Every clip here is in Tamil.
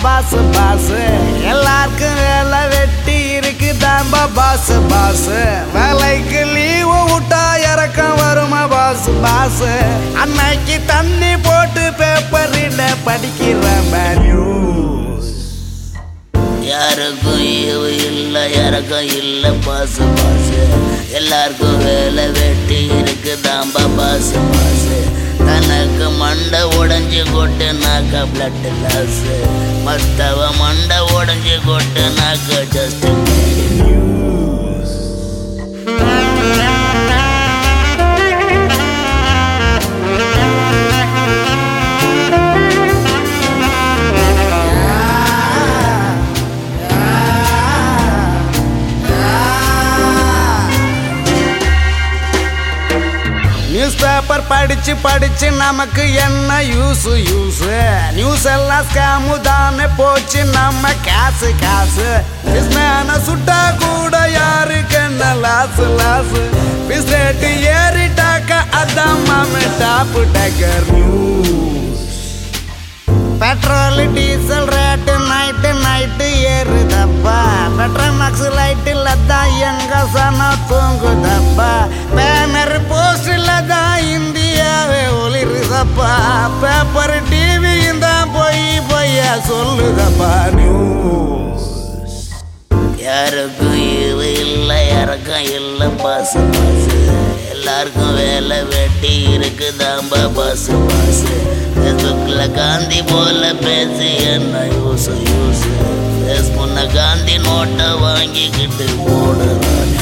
பாஸ் பாஸ் எல்லாருக்கும் வேலை வெட்டி இருக்கு தாம்பா பாஸ் பாஸ் வேலைக்கு லீவு விட்டா இறக்கம் வருமா பாஸ் பாஸ் அன்னைக்கு தண்ணி போட்டு பேப்பரில் படிக்கிறேன் நியூஸ் யாருக்கும் ஈவு இல்ல இறக்கம் இல்ல பாசு பாசு எல்லாருக்கும் வேலை வெட்டி இருக்கு தாம்பா பாசு பாசு தனக்கு மண்டை உடைஞ்சு கொட்டு நாக்க பிளட் லாஸ் மத்தவ மண்டை உடைஞ்சு கொட்டு நாக்க ஜஸ்ட் நியூஸ் பேப்பர் படிச்சு படிச்சு நமக்கு என்ன யூஸ் யூஸ் நியூஸ் எல்லாம் ஸ்கேமு தானே போச்சு நம்ம காசு காசு பிஸ்மேன சுட்டா கூட யாருக்கு என்ன லாஸ் லாஸ் பிஸ் ரேட்டு ஏறிட்டாக்க அதான் மாமே top tucker news petrol diesel rate night night ஏறுதப்பா பெட்ரோல் மாக்ஸ் லைட்டில் தான் எங்க சனம் தூங்குதப்பா பேனர் போஸ்டில் தான் இந்தியாவே ஒளிருதப்பா பேப்பர் டிவியும் தான் போய் பொய்ய சொல்லுதப்பா நியூஸ் யாருக்கும் ஈவு இல்ல இறக்கம் இல்ல பாசு பாசு எல்லாருக்கும் வேலை வெட்டி இருக்கு தாம்பா பாசு பாசு ஃபேஸ்புக்கில் காந்தி போல பேசி என்ன யூஸ் யூஸ் ஃபேஸ் முன்ன காந்தி நோட்டை வாங்கிக்கிட்டு போடுறான்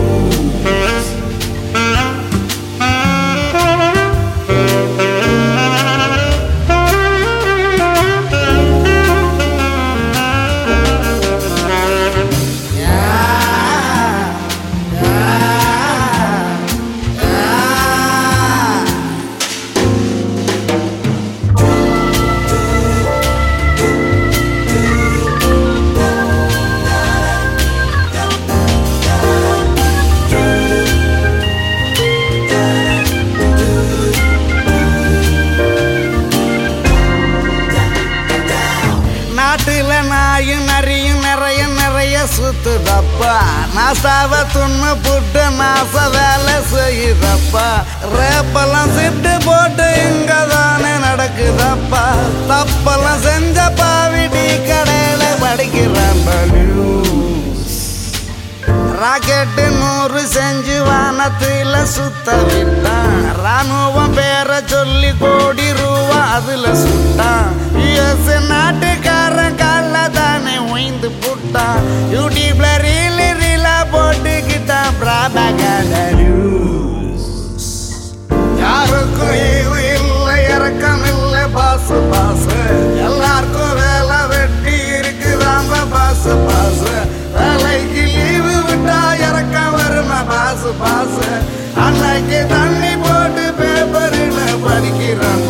நாட்டுல நாயும் நரியும் நிறைய நிறைய சுத்துதப்பா நாசாவ துண்ணு புட்டு நாச வேலை செய்யுதப்பா ரேப்பெல்லாம் சிட்டு போட்டு இங்க தானே நடக்குதப்பா தப்பெல்லாம் செஞ்ச பாவிடி கடையில படிக்கிறான் நியூஸ் ராக்கெட்டு நூறு செஞ்சு வானத்துல சுத்த விட்டான் ராணுவம் பேரை சொல்லி கோடி ரூபா அதுல சுட்டான் யுஎஸ் நாட்டுக்காரன் கால தானே உயிந்து புட்டான் யூடியூப்ல ரீல் ரீலா போட்டுக்கிட்டான் பிராபகண்ட நியூஸ் யாருக்கும் ஈவு இல்லை இறக்கம் இல்லை பாசு பாசு எல்லாருக்கும் வேலை வெட்டி இருக்குதாம்ப பாசு பாசு வேலைக்கு லீவு விட்டா இறக்கம் வருமா பாசு பாசு அன்னைக்கு தண்ணி போட்டு பேப்பரில் படிக்கிறான்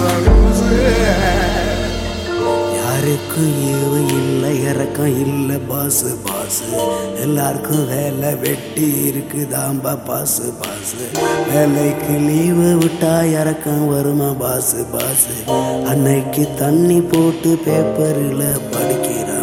யாருக்கும் ஈவு இல்லை இறக்கம் இல்லை பாசு பாசு எல்லாருக்கும் வேலை வெட்டி இருக்குதாம்பா பாசு பாசு வேலைக்கு லீவு விட்டா இறக்கம் வருமா பாசு பாசு அன்னைக்கு தண்ணி போட்டு பேப்பரில் படிக்கிறான்